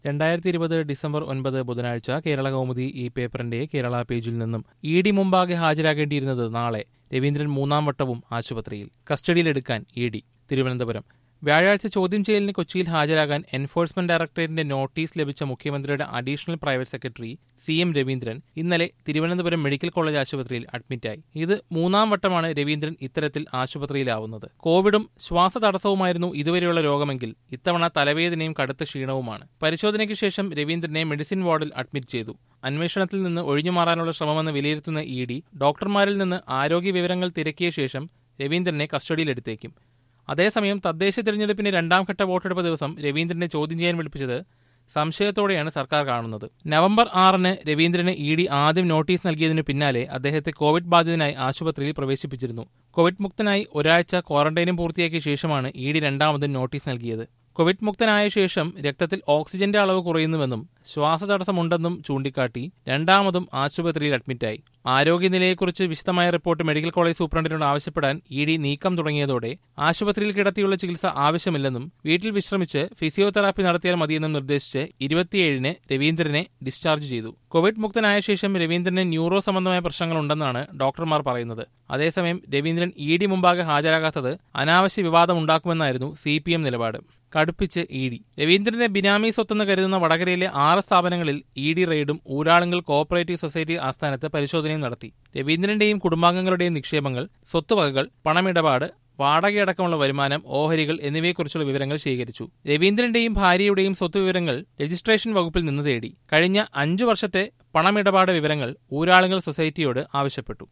രണ്ടായിരത്തി ഇരുപത് ഡിസംബർ ഒൻപത് ബുധനാഴ്ച കേരള കൗമുദി ഈ പേപ്പറിന്റെ കേരള പേജിൽ നിന്നും ഇ ഡി മുമ്പാകെ ഹാജരാകേണ്ടിയിരുന്നത് നാളെ രവീന്ദ്രൻ മൂന്നാം വട്ടവും ആശുപത്രിയിൽ കസ്റ്റഡിയിലെടുക്കാൻ ഇ ഡി തിരുവനന്തപുരം വ്യാഴാഴ്ച ചോദ്യം ചെയ്യലിന് കൊച്ചിയിൽ ഹാജരാകാൻ എൻഫോഴ്സ്മെന്റ് ഡയറക്ടറേറ്റിന്റെ നോട്ടീസ് ലഭിച്ച മുഖ്യമന്ത്രിയുടെ additional private secretary C M Raveendran ഇന്നലെ തിരുവനന്തപുരം മെഡിക്കൽ കോളേജ് ആശുപത്രിയിൽ അഡ്മിറ്റായി ഇത് മൂന്നാം വട്ടമാണ് രവീന്ദ്രൻ ഇത്തരത്തിൽ ആശുപത്രിയിലാവുന്നത് കോവിഡും ശ്വാസതടസ്സവുമായിരുന്നു ഇതുവരെയുള്ള രോഗമെങ്കിൽ ഇത്തവണ തലവേദനയും കടുത്ത ക്ഷീണവുമാണ് പരിശോധനയ്ക്ക് ശേഷം രവീന്ദ്രനെ മെഡിസിൻ വാർഡിൽ അഡ്മിറ്റ് ചെയ്തു അന്വേഷണത്തിൽ നിന്ന് ഒഴിഞ്ഞുമാറാനുള്ള ശ്രമമെന്ന് വിലയിരുത്തുന്ന ഇ ഡി ഡോക്ടർമാരിൽ നിന്ന് ആരോഗ്യ വിവരങ്ങൾ തിരക്കിയ ശേഷം രവീന്ദ്രനെ കസ്റ്റഡിയിലെടുത്തേക്കും അതേസമയം തദ്ദേശ തിരഞ്ഞെടുപ്പിന്റെ രണ്ടാം ഘട്ട വോട്ടെടുപ്പ് ദിവസം രവീന്ദ്രനെ ചോദ്യം ചെയ്യാൻ വിളിപ്പിച്ചത് സംശയത്തോടെയാണ് സർക്കാർ കാണുന്നത് നവംബർ ആറിന് രവീന്ദ്രന് ഇ ഡി ആദ്യം നോട്ടീസ് നൽകിയതിനു പിന്നാലെ അദ്ദേഹത്തെ കോവിഡ് ബാധിതനായി ആശുപത്രിയിൽ പ്രവേശിപ്പിച്ചിരുന്നു കോവിഡ് മുക്തനായി ഒരാഴ്ച ക്വാറന്റൈനും പൂർത്തിയാക്കിയ ശേഷമാണ് ഇ ഡി രണ്ടാമതും നോട്ടീസ് നൽകിയത് കോവിഡ് മുക്തനായ ശേഷം രക്തത്തിൽ ഓക്സിജന്റെ അളവ് കുറയുന്നുവെന്നും ശ്വാസതടസ്സമുണ്ടെന്നും ചൂണ്ടിക്കാട്ടി രണ്ടാമതും ആശുപത്രിയിൽ അഡ്മിറ്റായി ആരോഗ്യനിലയെക്കുറിച്ച് വിശദമായ റിപ്പോർട്ട് മെഡിക്കൽ കോളേജ് സൂപ്രണ്ടിനോട് ആവശ്യപ്പെടാൻ ഇ ഡി നീക്കം തുടങ്ങിയതോടെ ആശുപത്രിയിൽ കിടത്തിയുള്ള ചികിത്സ ആവശ്യമില്ലെന്നും വീട്ടിൽ വിശ്രമിച്ച് ഫിസിയോതെറാപ്പി നടത്തിയാൽ മതിയെന്നും നിർദ്ദേശിച്ച് ഇരുപത്തിയേഴിന് രവീന്ദ്രനെ ഡിസ്ചാർജ് ചെയ്തു കോവിഡ് മുക്തനായ ശേഷം രവീന്ദ്രന് ന്യൂറോ സംബന്ധമായ പ്രശ്നങ്ങളുണ്ടെന്നാണ് ഡോക്ടർമാർ പറയുന്നത് അതേസമയം രവീന്ദ്രൻ ഇ ഡി മുമ്പാകെ ഹാജരാകാത്തത് അനാവശ്യ വിവാദമുണ്ടാക്കുമെന്നായിരുന്നു സി പി എം നിലപാട് കടുപ്പിച്ച് ഇ ഡി രവീന്ദ്രന്റെ ബിനാമി സ്വത്തെന്ന് കരുതുന്ന വടകരയിലെ ആറ് സ്ഥാപനങ്ങളിൽ ഇ ഡി റെയ്ഡും ഊരാളുങ്കൽ കോഓപ്പറേറ്റീവ് സൊസൈറ്റി ആസ്ഥാനത്ത് പരിശോധനയും നടത്തി രവീന്ദ്രന്റെയും കുടുംബാംഗങ്ങളുടെയും നിക്ഷേപങ്ങൾ സ്വത്തുവകകൾ പണമിടപാട് വാടകയടക്കമുള്ള വരുമാനം ഓഹരികൾ എന്നിവയെക്കുറിച്ചുള്ള വിവരങ്ങൾ ശേഖരിച്ചു രവീന്ദ്രന്റെയും ഭാര്യയുടെയും സ്വത്ത് വിവരങ്ങൾ രജിസ്ട്രേഷൻ വകുപ്പിൽ നിന്ന് തേടി കഴിഞ്ഞ അഞ്ചു വർഷത്തെ പണമിടപാട് വിവരങ്ങൾ ഊരാളുങ്കൽ സൊസൈറ്റിയോട് ആവശ്യപ്പെട്ടു